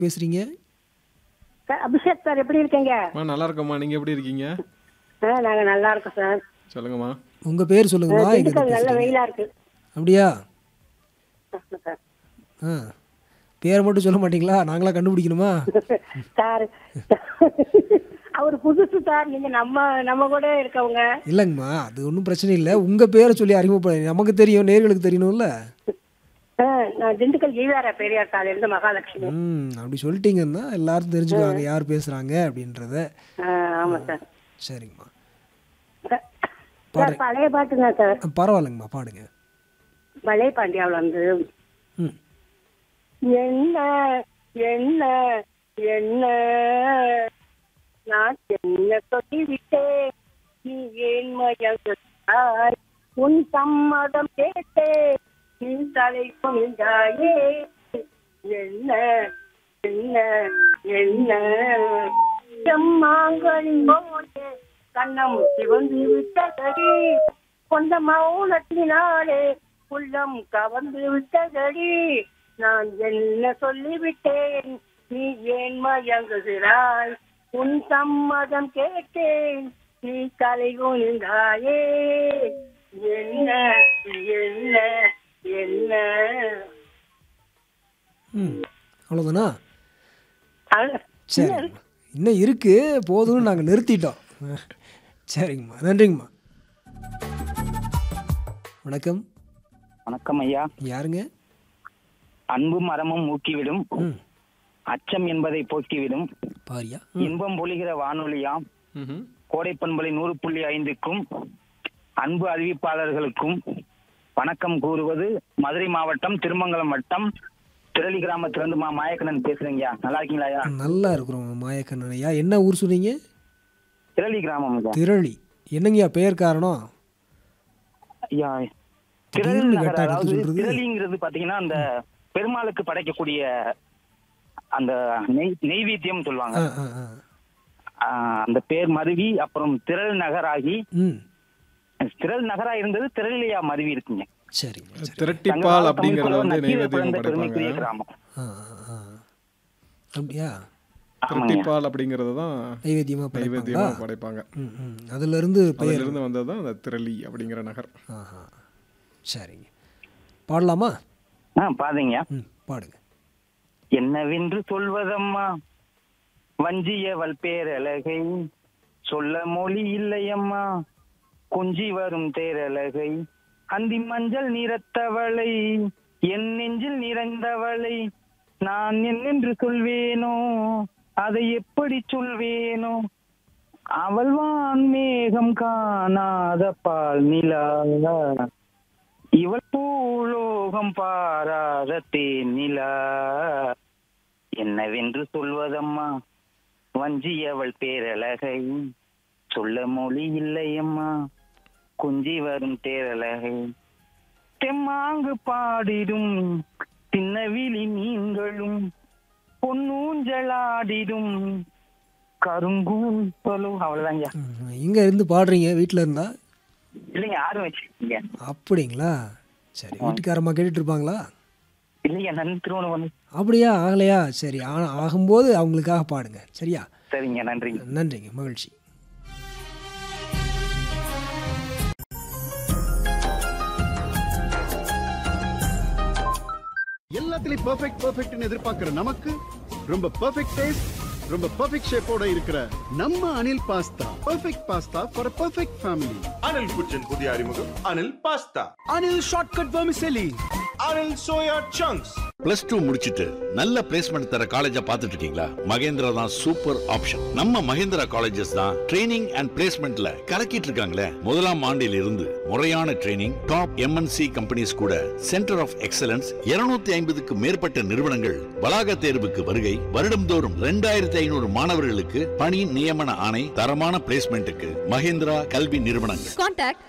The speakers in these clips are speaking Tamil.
பேசுறீங்க சார் அபிஷேக் சார் எப்படி இருக்கீங்க அம்மா நல்லா இருக்கம்மா நீங்கள் எப்படி இருக்கீங்க ஆ நாங்க நல்லா இருக்கோம் சார் சொல்லுங்கம்மா உங்க பேர் சொல்லுங்கம்மா எங்க திண்டுக்கல் நல்ல பேசுறீங்க வெயிலா இருக்கு அப்படியா ஆமா சார் ஆ பேரை மட்டும் சொல்ல மாட்டீங்களா நாங்களா கண்டுபிடிக்கணுமா சார் அவர் புதுசு சார் நீங்க நம்ம நம்ம கூட இருக்கவங்க இல்லைங்கம்மா அது ஒன்றும் பிரச்சனை இல்லை உங்க பேரை சொல்லி அறிமுகப்பட நமக்கு தெரியும் நேர்களுக்கு தெரியணும்ல ஆ, நான் திண்டுக்கல் ஈவார பெரியார் சாலையில இருந்து மகாலட்சுமி ம் அப்படி சொல்லிட்டீங்கன்னா எல்லாரும் தெரிஞ்சுக்குவாங்க யார் பேசுறாங்க அப்படின்றத ஆ, ஆமா சார் சரிங்கம்மா சார், சார் பழைய பாட்டுங்க சார் ஆ, பரவாயில்லைங்கம்மா பாடுங்க பழைய பாண்டியாவில் வந்து ம் என்ன என்ன என்ன நான் என்ன சொல்லிவிட்டேன் நீ ஏன் மயங்காய் உன் சம்மதம் கேட்டேன் நீ தலை கொண்டாயே என்ன என்ன என்ன செம்மாங்களின் போதே கண்ணம் சிவந்து விட்டதடி கொண்ட மௌனத்தினாலே உள்ளம் கவர்ந்து விட்டதடி நான் என்ன சொல்லிவிட்டேன் நீ ஏன் மயங்குகிறாய் உன் சம்மதம் கேட்டேன் நீ தலை குனிந்தாயே என்ன என்ன என்ன ம் அவ்வளோதானா அழ- சரிங்கம்மா இன்னும் இருக்கு போதும்னு நாங்கள் நிறுத்திட்டோம் ஆ, சரிங்கம்மா நன்றிங்கம்மா வணக்கம் வணக்கம் ஐயா யாருங்க அன்பும் அறமும் ஊக்கிவிடும் ம் அச்சம் என்பதை போக்கிவிடும் பாரியா இன்பம் பொழிகிற வானொலியாம் ம் கோடை பண்பலை நூறு புள்ளி ஐந்துக்கும் அன்பு அறிவிப்பாளர்களுக்கும் வணக்கம் கூறுவது மதுரை மாவட்டம் திருமங்கலம் வட்டம் திரளி கிராமத்திலிருந்து மா மாயக்கண்ணன் பேசுறேங்கய்யா நல்லா இருக்கீங்களா ஐயா நல்லா இருக்கிறோம் மாயக்கண்ணன் ஐயா என்ன ஊர் சொன்னீங்க திரளி கிராமம் ஐயா. திரளி என்னங்கய்யா பெயர் காரணம் ஐயா திடீர்னு திரள் நகர், கேட்டா அதாவது எடுத்து சொல்றது? திரளிங்கிறது பாத்தீங்கன்னா அந்த பெருமாளுக்கு படைக்கக்கூடிய அந்த நெய் நெய்வேத்தியம் சொல்லுவாங்க ஆ ஆ ஆ ஆஹ் அந்த பேர் மருவி அப்புறம் திரள் நகராகி ம் திரள் நகரா இருந்தது திரளியா மருவி இருக்குங்க சரிங்க சரி திரட்டிப்பால் அப்படிங்கிறது வந்து நக்கீர நெய்வேத்தியம் பிறந்த பெருமைக்குரிய படைப்பாங்க கிராமம் ஆ ஆ, ஆ அப்படியா ஆமாங்க திரட்டிப்பால் அப்படிங்கிறது தான் நைவேத்தியமாக படைப்பாங்களா நைவேத்தியமாக படைப்பாங்க ம் ம் அதிலிருந்து பெயர் அதிலிருந்து வந்தது தான் அந்த திரளி அப்படிங்கிற நகர் ஆஹா சரிங்க பாடலாமா ஆ பாருங்க ம் பாடுங்க என்னவென்று சொல்வதம்மா வஞ்சியவள் பேரழகை சொல்ல மொழி இல்லையம்மா கொஞ்சி வரும் தேரழகை அந்தி மஞ்சள் நிறத்தவளை என் நெஞ்சில் நிறைந்தவளை நான் என்னென்று சொல்வேனோ அதை எப்படி சொல்வேனோ அவள் வான் மேகம் காணாத பால் நிலா இவள் பூலோகம் பாராத தேனிலா என்னவென்று சொல்வதம்மா வஞ்சியவள் பேரழகை சொல்ல மொழி இல்லையம்மா குஞ்சி வரும் தேரழகை தெம்மாங்கு பாடிடும் சின்னவிழி மீன்களும் பொன்னூஞ்சலாடிடும் கருங்கூப்பலும் அவ்வளவுதாங்க ம், எங்க இருந்து பாடுறீங்க வீட்டில் இருந்தா இல்லைங்க யாரும் வச்சிருக்கீங்க அப்படிங்களா சரி வீட்டுக்காரம்மா கேட்டுட்டு இருப்பாங்களா இல்லைங்க நன்றி திருவண்ணாமலை அப்படியா ஆகலையா சரி ஆ ஆகும்போது அவங்களுக்காக பாடுங்க சரியா சரிங்க நன்றிங்க நன்றிங்க மகிழ்ச்சி எல்லாத்துலயும் பெர்ஃபெக்ட் பெர்ஃபெக்ட்னு எதிர்பார்க்கிற நமக்கு ரொம்ப பெர்ஃபெக்ட் டேஸ்ட் ரொம்ப பெர்ஃபெக்ட் ஷேப்போட இருக்கிற நம்ம Anil pasta perfect pasta for perfect family Anil kitchen புதிய அறிமுகம் Anil pasta Anil shortcut vermicelli Anil soya chunks plus two முடிச்சிட்டு நல்ல பிளேஸ்மெண்ட் தர காலேஜா பார்த்துட்டு இருக்கீங்களா மகேந்திரா தான் சூப்பர் ஆப்ஷன் நம்ம மகேந்திரா காலேஜஸ் தான் ட்ரைனிங் அண்ட் பிளேஸ்மெண்ட்ல கலக்கிட்டு இருக்காங்களே முதலாம் ஆண்டில் இருந்து முறையான ட்ரைனிங் டாப் எம்என்சி கம்பெனிஸ் கூட சென்டர் ஆஃப் எக்ஸலன்ஸ் 250 ஐம்பதுக்கு மேற்பட்ட நிறுவனங்கள் வளாக தேர்வுக்கு வருகை வருடம்தோறும் ரெண்டாயிரத்தி ஐநூறு மாணவர்களுக்கு பணி நியமன ஆணை தரமான பிளேஸ்மெண்ட்டுக்கு மகேந்திரா கல்வி நிறுவனங்கள் Contact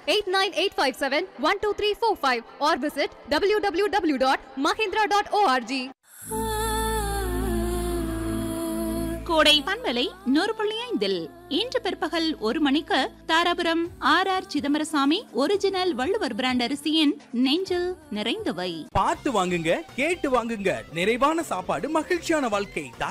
89857-12345 or visit www.mahindra.org. கோடை பண்பலை நூறு புள்ளி ஐந்தில் இன்று பிற்பகல் ஒரு மணிக்கு Dharapuram R R Chidambaraswamy original Valluvar brand அரிசியின் நெஞ்சில் நிறைந்தவை பார்த்து வாங்குங்க கேட்டு வாங்குங்க நிறைவான சாப்பாடு மகிழ்ச்சியான வாழ்க்கை